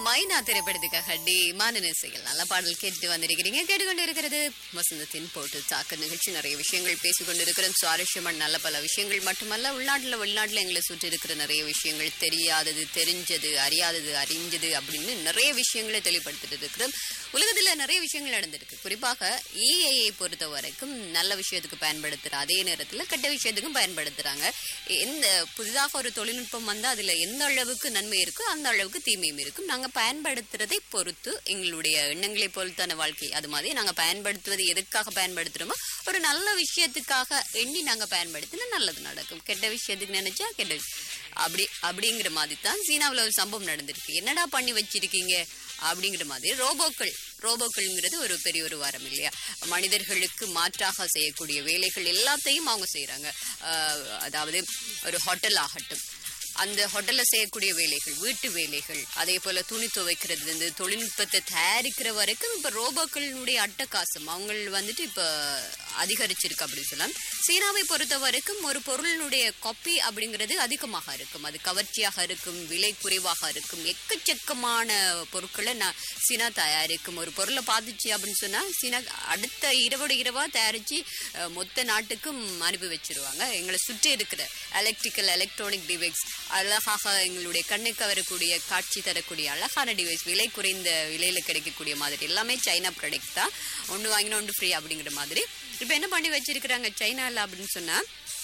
மைனா திரைப்படத்துக்காக டி மானநேசைகள் நல்ல பாடல் கேட்டுட்டு வந்திருக்கிறீங்க கேட்டுக்கொண்டு இருக்கிறது வசந்தத்தின் போட்டு தாக்க நிகழ்ச்சி நிறைய விஷயங்கள் பேசிக்கொண்டு இருக்கிறோம் சுவாரஸ்யமான நல்ல பல விஷயங்கள் மட்டுமல்ல உள்நாட்டுல வெளிநாட்டுல எங்களை சுற்றி இருக்கிற நிறைய விஷயங்கள் தெரியாதது தெரிஞ்சது அறியாதது அறிஞ்சது அப்படின்னு நிறைய விஷயங்களை தெளிவுபடுத்திட்டு இருக்கிறோம் உலகத்துல நிறைய விஷயங்கள் நடந்திருக்கு குறிப்பாக இஐயை பொறுத்த வரைக்கும் நல்ல விஷயத்துக்கு பயன்படுத்துற அதே நேரத்துல கெட்ட விஷயத்துக்கும் பயன்படுத்துறாங்க எந்த புதிதாக ஒரு தொழில்நுட்பம் வந்தா அதுல எந்த அளவுக்கு நன்மை இருக்கோ அந்த அளவுக்கு தீமையும் இருக்கும் நாங்க பயன்படுத்துறதை பொறுத்து எங்களுடைய எண்ணங்களை பொறுத்தான வாழ்க்கை அது மாதிரி நாங்க பயன்படுத்துவது எதுக்காக பயன்படுத்துறோமோ ஒரு நல்ல விஷயத்துக்காக எண்ணி நாங்க பயன்படுத்தினா நல்லது நடக்கும் கெட்ட விஷயத்துக்கு நினைச்சா கெட்ட விஷயம். அப்படி அப்படிங்கிற மாதிரி தான் சீனாவுல ஒரு சம்பவம் நடந்திருக்கு என்னடா பண்ணி வச்சிருக்கீங்க அப்படிங்கிற மாதிரி ரோபோக்கள் ரோபோக்கள்ங்கிறது ஒரு பெரிய ஒரு வாரம் இல்லையா மனிதர்களுக்கு மாற்றாக செய்யக்கூடிய வேலைகள் எல்லாத்தையும் அவங்க செய்றாங்க ஆஹ் அதாவது ஒரு ஹோட்டல் ஆகட்டும் அந்த ஹோட்டல்ல செய்யக்கூடிய வேலைகள் வீட்டு வேலைகள் அதே போல துணி துவைக்கிறது இந்த தொழில்நுட்பத்தை தயாரிக்கிற வரைக்கும் இப்ப ரோபோக்களினுடைய அட்டகாசம் அவங்க வந்துட்டு இப்ப அதிகரிச்சிருக்கு அப்படின்னு சொல்லலாம் சீனாவை பொறுத்த வரைக்கும் ஒரு பொருளினுடைய காப்பி அப்படிங்கிறது அதிகமாக இருக்கும் அது கவர்ச்சியாக இருக்கும் விலை குறைவாக இருக்கும் எக்கச்சக்கமான பொருட்களை நான் சீனா தயாரிக்கும் ஒரு பொருளை பார்த்துச்சு அப்படின்னு சொன்னா சீனா அடுத்த இரவோட இரவா தயாரிச்சு அஹ், மொத்த நாட்டுக்கும் அனுப்பி வச்சிருவாங்க எங்களை சுற்றி இருக்கிற எலக்ட்ரிக்கல் எலக்ட்ரானிக் டிவைஸ் அழகாக எங்களுடைய கண்ணுக்கு வரக்கூடிய காட்சி தரக்கூடிய அழகான டிவைஸ் விலை குறைந்த விலையில கிடைக்கக்கூடிய மாதிரி எல்லாமே சைனா ப்ராடக்ட் தான் ஒன்று வாங்கினா ஒன்று ஃப்ரீ அப்படிங்கிற மாதிரி இப்போ என்ன பண்ணி வச்சிருக்கிறாங்க சைனால அப்படின்னு சொன்னா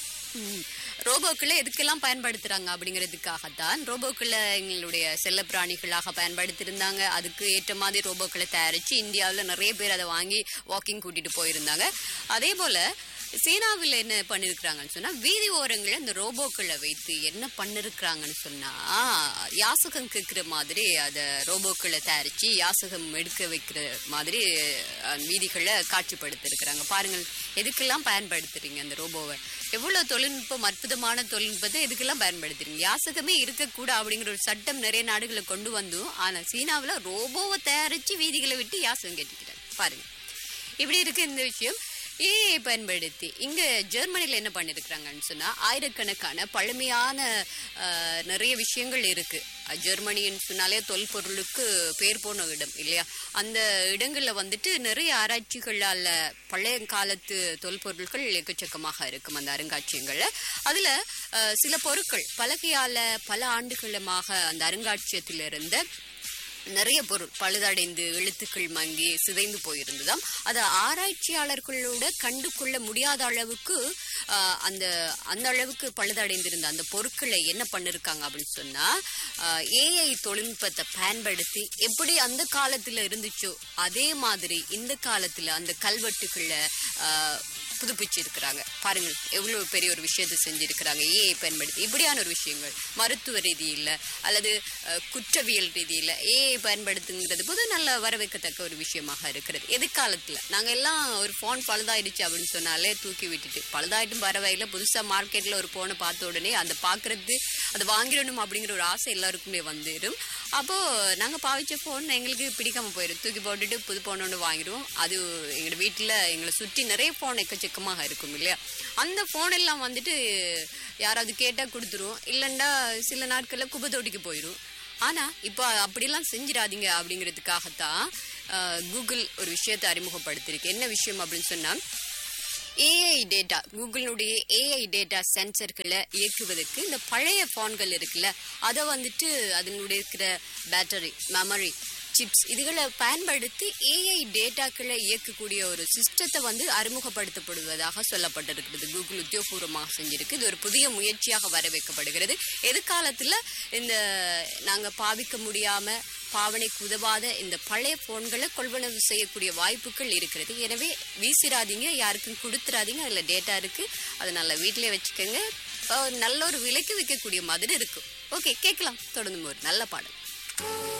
ம், ரோபோக்களை எதுக்கெல்லாம் பயன்படுத்துறாங்க அப்படிங்கிறதுக்காகத்தான் ரோபோக்களை எங்களுடைய செல்ல பிராணிகளாக பயன்படுத்தியிருந்தாங்க அதுக்கு ஏற்ற மாதிரி ரோபோக்களை தயாரிச்சு இந்தியாவில் நிறைய பேர் அதை வாங்கி வாக்கிங் கூட்டிட்டு போயிருந்தாங்க அதே போல சீனாவில் என்ன பண்ணிருக்கிறாங்கன்னு சொன்னா வீதி ஓரங்களில் இந்த ரோபோக்களை வைத்து என்ன பண்ணிருக்கிறாங்கன்னு சொன்னா யாசகம் கேட்கிற மாதிரி அதை ரோபோக்களை தயாரிச்சு யாசகம் எடுக்க வைக்கிற மாதிரி அஹ், வீதிகளை காட்சிப்படுத்திருக்கிறாங்க பாருங்கள் எதுக்கெல்லாம் பயன்படுத்துறீங்க அந்த ரோபோவை எவ்வளவு தொழில்நுட்பம் அற்புதமான தொழில்நுட்பத்தை எதுக்கெல்லாம் பயன்படுத்துறீங்க யாசகமே இருக்கக்கூடாது அப்படிங்கிற ஒரு சட்டம் நிறைய நாடுகளை கொண்டு வந்தும் ஆனா சீனாவுல ரோபோவை தயாரிச்சு வீதிகளை விட்டு யாசகம் கேட்டுக்கிறாங்க பாருங்க இப்படி இருக்கு இந்த விஷயம் ஏஐ பயன்படுத்தி இங்க ஜெர்மனில என்ன பண்ணிருக்கிறாங்கன்னு சொன்னா ஆயிரக்கணக்கான பழமையான அஹ், நிறைய விஷயங்கள் இருக்கு அஹ், ஜெர்மனின்னு சொன்னாலே தொல்பொருளுக்கு பேர் போன இடம் இல்லையா அந்த இடங்கள்ல வந்துட்டு நிறைய ஆராய்ச்சிகளால பழைய காலத்து தொல்பொருட்கள் எக்கச்சக்கமாக இருக்கும் அந்த அருங்காட்சியங்கள்ல அதுல அஹ், சில பொருட்கள் பலகையால பல ஆண்டுகளமாக அந்த அருங்காட்சியத்தில் இருந்த நிறைய பொருள் பழுதடைந்து எழுத்துக்கள் மங்கி சிதைந்து போயிருந்ததாம் அதை ஆராய்ச்சியாளர்களோட கண்டு கொள்ள முடியாத அளவுக்கு ஆஹ், அந்த அந்த அளவுக்கு பழுதடைந்திருந்த அந்த பொருட்களை என்ன பண்ணிருக்காங்க அப்படின்னு சொன்னா ஏஐ தொழில்நுட்பத்தை பயன்படுத்தி எப்படி அந்த காலத்துல இருந்துச்சோ அதே மாதிரி இந்த காலத்துல அந்த கல்வெட்டுகளை ஆஹ், புதுப்பிச்சிருக்கிறாங்க பாருங்கள் எவ்வளவு பெரிய ஒரு விஷயத்தை செஞ்சிருக்கிறாங்க ஏஐ பயன்படுத்தி இப்படியான ஒரு விஷயங்கள் மருத்துவ ரீதியில் அல்லது அஹ், குற்றவியல் ரீதியில் ஏஐ பயன்படுத்துங்கிறது போது நல்ல வரவேற்கத்தக்க ஒரு விஷயமாக இருக்கிறது எதிர்காலத்தில் நாங்கள் எல்லாம் ஒரு ஃபோன் பழுதாயிடுச்சு அப்படின்னு சொன்னாலே தூக்கி விட்டுட்டு பழுதாயிட்டும் பரவாயில்ல புதுசாக மார்க்கெட்டில் ஒரு ஃபோனை பார்த்த உடனே அதை பார்க்கறது அதை வாங்கிடணும் அப்படிங்கிற ஒரு ஆசை எல்லாருக்குமே வந்துடும் அப்போது நாங்கள் பாவிச்ச ஃபோன் எங்களுக்கு பிடிக்காம போயிடும் தூக்கி போட்டுட்டு புது ஃபோன் ஒன்று வாங்கிடுவோம் அது எங்களோட வீட்டில் எங்களை சுற்றி நிறைய ஃபோன் எக்கச்சக்கமாக இருக்கும் இல்லையா அந்த ஃபோன் எல்லாம் வந்துட்டு யாராவது கேட்டால் கொடுத்துரும் இல்லைண்டா சில நாட்களில் குப்பை தொட்டிக்கு போயிடும் ஆனால் இப்போ அப்படிலாம் செஞ்சிடாதீங்க அப்படிங்கிறதுக்காகத்தான் கூகுள் ஒரு விஷயத்தை அறிமுகப்படுத்தியிருக்கு என்ன விஷயம் அப்படின்னு சொன்னால் ஏஐ டேட்டா கூகுளினுடைய ஏஐ டேட்டா சென்சர்களை இயக்குவதற்கு இந்த பழைய ஃபோன்கள் இருக்குல்ல அதை வந்துட்டு அதனுடைய இருக்கிற பேட்டரி மெமரி சிப்ஸ் இதுகளை பயன்படுத்தி ஏஐ டேட்டாக்களை இயக்கக்கூடிய ஒரு சிஸ்டத்தை வந்து அறிமுகப்படுத்தப்படுவதாக சொல்லப்பட்டிருக்கிறது கூகுள் உத்தியோகபூர்வமாக செஞ்சிருக்கு இது ஒரு புதிய முயற்சியாக வரவேற்கப்படுகிறது எதிர்காலத்தில் இந்த நாங்கள் பாவிக்க முடியாம பாவனைக்கு உதவாத இந்த பழைய போன்களை கொள்வனவு செய்யக்கூடிய வாய்ப்புகள் இருக்கிறது எனவே வீசிடாதீங்க யாருக்கும் கொடுத்துடாதீங்க அதில் டேட்டா இருக்கு அதை நல்லா வீட்டிலே வச்சுக்கோங்க அஹ் நல்ல ஒரு விலைக்கு விற்கக்கூடிய மாதிரி இருக்கும் ஓகே கேட்கலாம் தொடர்ந்து ஒரு நல்ல பாடல்